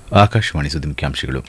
ಆಕಾಶವಾಣಿ ಸುದ್ದಿ ಮುಖ್ಯಾಂಶಗಳು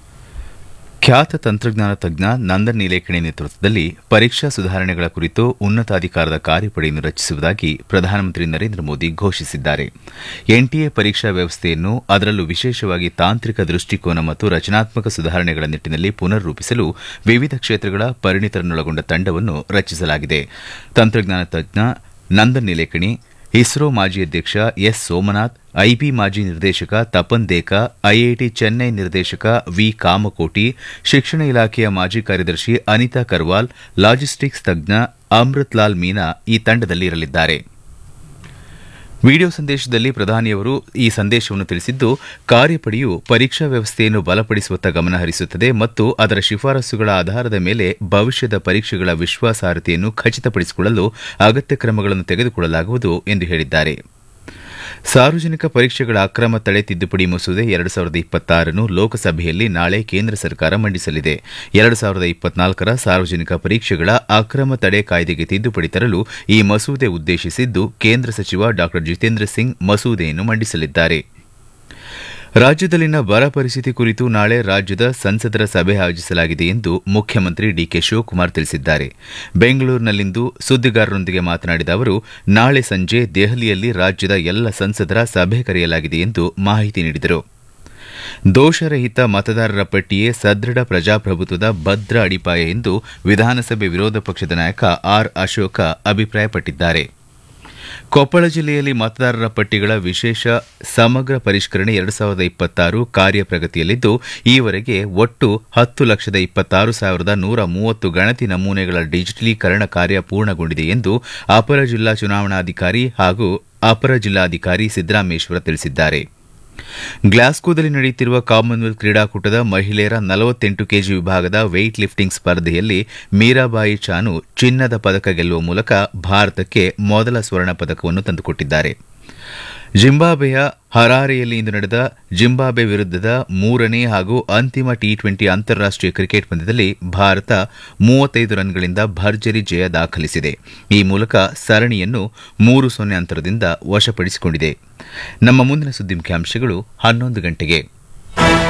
ಖ್ಯಾತ ತಂತ್ರಜ್ಞಾನ ತಜ್ಞ ನಂದನ್ ನೀಲೇಕಣಿ ನೇತೃತ್ವದಲ್ಲಿ ಪರೀಕ್ಷಾ ಸುಧಾರಣೆಗಳ ಕುರಿತು ಉನ್ನತಾಧಿಕಾರದ ಕಾರ್ಯಪಡೆಯನ್ನು ರಚಿಸುವುದಾಗಿ ಪ್ರಧಾನಮಂತ್ರಿ ನರೇಂದ್ರ ಮೋದಿ ಘೋಷಿಸಿದ್ದಾರೆ ಎನ್ಟಿಎ ಪರೀಕ್ಷಾ ವ್ಯವಸ್ಥೆಯನ್ನು ಅದರಲ್ಲೂ ವಿಶೇಷವಾಗಿ ತಾಂತ್ರಿಕ ದೃಷ್ಟಿಕೋನ ಮತ್ತು ರಚನಾತ್ಮಕ ಸುಧಾರಣೆಗಳ ನಿಟ್ಟಿನಲ್ಲಿ ಪುನರ್ ರೂಪಿಸಲು ವಿವಿಧ ಕ್ಷೇತ್ರಗಳ ಪರಿಣಿತರನ್ನೊಳಗೊಂಡ ತಂಡವನ್ನು ರಚಿಸಲಾಗಿದೆ ತಂತ್ರಜ್ಞಾನ ತಜ್ಞ ನಂದನ್ ನೀಲೇಕಣಿ ಇಸ್ರೋ ಮಾಜಿ ಅಧ್ಯಕ್ಷ ಎಸ್ ಸೋಮನಾಥ್ ಐಬಿ ಮಾಜಿ ನಿರ್ದೇಶಕ ತಪನ್ ದೇಕಾ ಐಐಟಿ ಚೆನ್ನೈ ನಿರ್ದೇಶಕ ವಿ ಕಾಮಕೋಟಿ ಶಿಕ್ಷಣ ಇಲಾಖೆಯ ಮಾಜಿ ಕಾರ್ಯದರ್ಶಿ ಅನಿತಾ ಕರ್ವಾಲ್ ಲಾಜಿಸ್ಟಿಕ್ಸ್ ತಜ್ಞ ಅಮೃತ್ ಲಾಲ್ ಮೀನಾ ಈ ತಂಡದಲ್ಲಿ ಇರಲಿದ್ದಾರೆ ವಿಡಿಯೋ ಸಂದೇಶದಲ್ಲಿ ಪ್ರಧಾನಿಯವರು ಈ ಸಂದೇಶವನ್ನು ತಿಳಿಸಿದ್ದು ಕಾರ್ಯಪಡೆಯು ಪರೀಕ್ಷಾ ವ್ಯವಸ್ಥೆಯನ್ನು ಬಲಪಡಿಸುವತ್ತ ಗಮನಹರಿಸುತ್ತದೆ ಮತ್ತು ಅದರ ಶಿಫಾರಸುಗಳ ಆಧಾರದ ಮೇಲೆ ಭವಿಷ್ಯದ ಪರೀಕ್ಷೆಗಳ ವಿಶ್ವಾಸಾರ್ಹತೆಯನ್ನು ಖಚಿತಪಡಿಸಿಕೊಳ್ಳಲು ಅಗತ್ಯ ಕ್ರಮಗಳನ್ನು ತೆಗೆದುಕೊಳ್ಳಲಾಗುವುದು ಎಂದು ಹೇಳಿದ್ದಾರೆ ಸಾರ್ವಜನಿಕ ಪರೀಕ್ಷೆಗಳ ಅಕ್ರಮ ತಡೆ ತಿದ್ದುಪಡಿ ಮಸೂದೆ ಎರಡು ಸಾವಿರದ ಇಪ್ಪತ್ತಾರನ್ನು ಲೋಕಸಭೆಯಲ್ಲಿ ನಾಳೆ ಕೇಂದ್ರ ಸರ್ಕಾರ ಮಂಡಿಸಲಿದೆ ಎರಡು ಸಾವಿರದ ಇಪ್ಪತ್ನಾಲ್ಕರ ಸಾರ್ವಜನಿಕ ಪರೀಕ್ಷೆಗಳ ಅಕ್ರಮ ತಡೆ ಕಾಯ್ದೆಗೆ ತಿದ್ದುಪಡಿ ತರಲು ಈ ಮಸೂದೆ ಉದ್ದೇಶಿಸಿದ್ದು ಕೇಂದ್ರ ಸಚಿವ ಡಾ ಜಿತೇಂದ್ರ ಸಿಂಗ್ ಮಸೂದೆಯನ್ನು ಮಂಡಿಸಲಿದ್ದಾರೆ ರಾಜ್ಯದಲ್ಲಿನ ಬರ ಪರಿಸ್ಥಿತಿ ಕುರಿತು ನಾಳೆ ರಾಜ್ಯದ ಸಂಸದರ ಸಭೆ ಆಯೋಜಿಸಲಾಗಿದೆ ಎಂದು ಮುಖ್ಯಮಂತ್ರಿ ಡಿಕೆ ಶಿವಕುಮಾರ್ ತಿಳಿಸಿದ್ದಾರೆ ಬೆಂಗಳೂರಿನಲ್ಲಿಂದು ಸುದ್ದಿಗಾರರೊಂದಿಗೆ ಮಾತನಾಡಿದ ಅವರು ನಾಳೆ ಸಂಜೆ ದೆಹಲಿಯಲ್ಲಿ ರಾಜ್ಯದ ಎಲ್ಲ ಸಂಸದರ ಸಭೆ ಕರೆಯಲಾಗಿದೆ ಎಂದು ಮಾಹಿತಿ ನೀಡಿದರು ದೋಷರಹಿತ ಮತದಾರರ ಪಟ್ಟಿಯೇ ಸದೃಢ ಪ್ರಜಾಪ್ರಭುತ್ವದ ಭದ್ರ ಅಡಿಪಾಯ ಎಂದು ವಿಧಾನಸಭೆ ವಿರೋಧ ಪಕ್ಷದ ನಾಯಕ ಆರ್ ಅಶೋಕ ಅಭಿಪ್ರಾಯಪಟ್ಟಿದ್ದಾರೆ ಕೊಪ್ಪಳ ಜಿಲ್ಲೆಯಲ್ಲಿ ಮತದಾರರ ಪಟ್ಟಿಗಳ ವಿಶೇಷ ಸಮಗ್ರ ಪರಿಷ್ಕರಣೆ ಎರಡು ಸಾವಿರದ ಇಪ್ಪತ್ತಾರು ಕಾರ್ಯ ಪ್ರಗತಿಯಲ್ಲಿದ್ದು ಈವರೆಗೆ ಒಟ್ಟು ಹತ್ತು ಲಕ್ಷದ ಇಪ್ಪತ್ತಾರು ಸಾವಿರದ ನೂರ ಮೂವತ್ತು ಗಣತಿ ನಮೂನೆಗಳ ಡಿಜಿಟಲೀಕರಣ ಕಾರ್ಯ ಪೂರ್ಣಗೊಂಡಿದೆ ಎಂದು ಅಪರ ಜಿಲ್ಲಾ ಚುನಾವಣಾಧಿಕಾರಿ ಹಾಗೂ ಅಪರ ಜಿಲ್ಲಾಧಿಕಾರಿ ಸಿದ್ದರಾಮೇಶ್ವರ ತಿಳಿಸಿದ್ದಾರೆ ಗ್ಲಾಸ್ಕೋದಲ್ಲಿ ನಡೆಯುತ್ತಿರುವ ಕಾಮನ್ವೆಲ್ತ್ ಕ್ರೀಡಾಕೂಟದ ಮಹಿಳೆಯರ ನಲವತ್ತೆಂಟು ಕೆಜಿ ವಿಭಾಗದ ವೆಯ್ಟ್ ಲಿಫ್ಟಿಂಗ್ ಸ್ಪರ್ಧೆಯಲ್ಲಿ ಮೀರಾಬಾಯಿ ಚಾನು ಚಿನ್ನದ ಪದಕ ಗೆಲ್ಲುವ ಮೂಲಕ ಭಾರತಕ್ಕೆ ಮೊದಲ ಸ್ವರ್ಣ ಪದಕವನ್ನು ತಂದುಕೊಟ್ಟಿದ್ದಾರೆ ಜಿಂಬಾಬ್ವೆಯ ಹರಾರೆಯಲ್ಲಿ ಇಂದು ನಡೆದ ಜಿಂಬಾಬ್ವೆ ವಿರುದ್ಧದ ಮೂರನೇ ಹಾಗೂ ಅಂತಿಮ ಟಿ ಟ್ವೆಂಟಿ ಅಂತಾರಾಷ್ಟೀಯ ಕ್ರಿಕೆಟ್ ಪಂದ್ಯದಲ್ಲಿ ಭಾರತ ಮೂವತ್ತೈದು ರನ್ಗಳಿಂದ ಭರ್ಜರಿ ಜಯ ದಾಖಲಿಸಿದೆ ಈ ಮೂಲಕ ಸರಣಿಯನ್ನು ಮೂರು ಸೊನ್ನೆ ಅಂತರದಿಂದ ವಶಪಡಿಸಿಕೊಂಡಿದೆ ನಮ್ಮ ಮುಂದಿನ ಸುದ್ದಿ ಮುಖ್ಯಾಂಶಗಳು ಹನ್ನೊಂದು ಗಂಟೆಗೆ